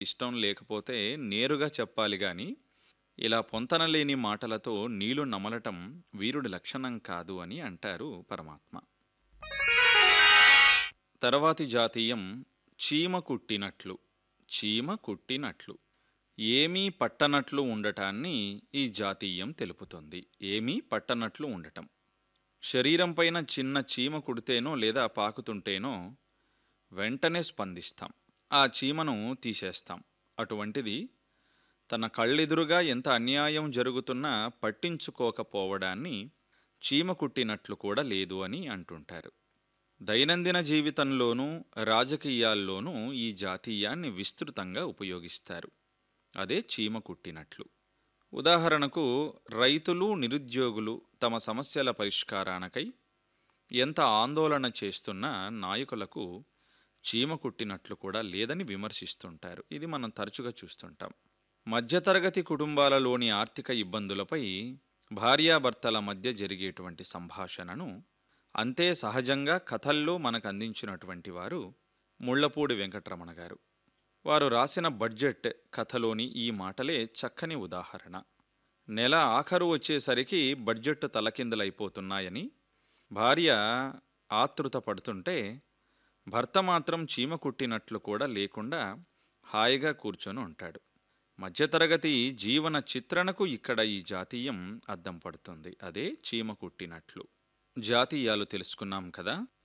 ఇష్టం లేకపోతే నేరుగా చెప్పాలి గాని ఇలా పొంతనలేని మాటలతో నీళ్లు నమలటం వీరుడి లక్షణం కాదు అని అంటారు పరమాత్మ తర్వాతి జాతీయం చీమ కుట్టినట్లు చీమ కుట్టినట్లు ఏమీ పట్టనట్లు ఉండటాన్ని ఈ జాతీయం తెలుపుతుంది ఏమీ పట్టనట్లు ఉండటం శరీరం పైన చిన్న చీమ కుడితేనో లేదా పాకుతుంటేనో వెంటనే స్పందిస్తాం ఆ చీమను తీసేస్తాం అటువంటిది తన కళ్ళెదురుగా ఎంత అన్యాయం జరుగుతున్నా పట్టించుకోకపోవడాన్ని చీమ కుట్టినట్లు కూడా లేదు అని అంటుంటారు దైనందిన జీవితంలోనూ రాజకీయాల్లోనూ ఈ జాతీయాన్ని విస్తృతంగా ఉపయోగిస్తారు అదే చీమ కుట్టినట్లు ఉదాహరణకు రైతులు నిరుద్యోగులు తమ సమస్యల పరిష్కారానికై ఎంత ఆందోళన చేస్తున్నా నాయకులకు చీమ కుట్టినట్లు కూడా లేదని విమర్శిస్తుంటారు ఇది మనం తరచుగా చూస్తుంటాం మధ్యతరగతి కుటుంబాలలోని ఆర్థిక ఇబ్బందులపై భార్యాభర్తల మధ్య జరిగేటువంటి సంభాషణను అంతే సహజంగా కథల్లో మనకు అందించినటువంటి వారు ముళ్లపూడి వెంకటరమణ గారు వారు రాసిన బడ్జెట్ కథలోని ఈ మాటలే చక్కని ఉదాహరణ నెల ఆఖరు వచ్చేసరికి బడ్జెట్ తలకిందలైపోతున్నాయని భార్య ఆతృత పడుతుంటే భర్త మాత్రం చీమ కుట్టినట్లు కూడా లేకుండా హాయిగా కూర్చొని ఉంటాడు మధ్యతరగతి జీవన చిత్రణకు ఇక్కడ ఈ జాతీయం అద్దం పడుతుంది అదే చీమ కుట్టినట్లు జాతీయాలు తెలుసుకున్నాం కదా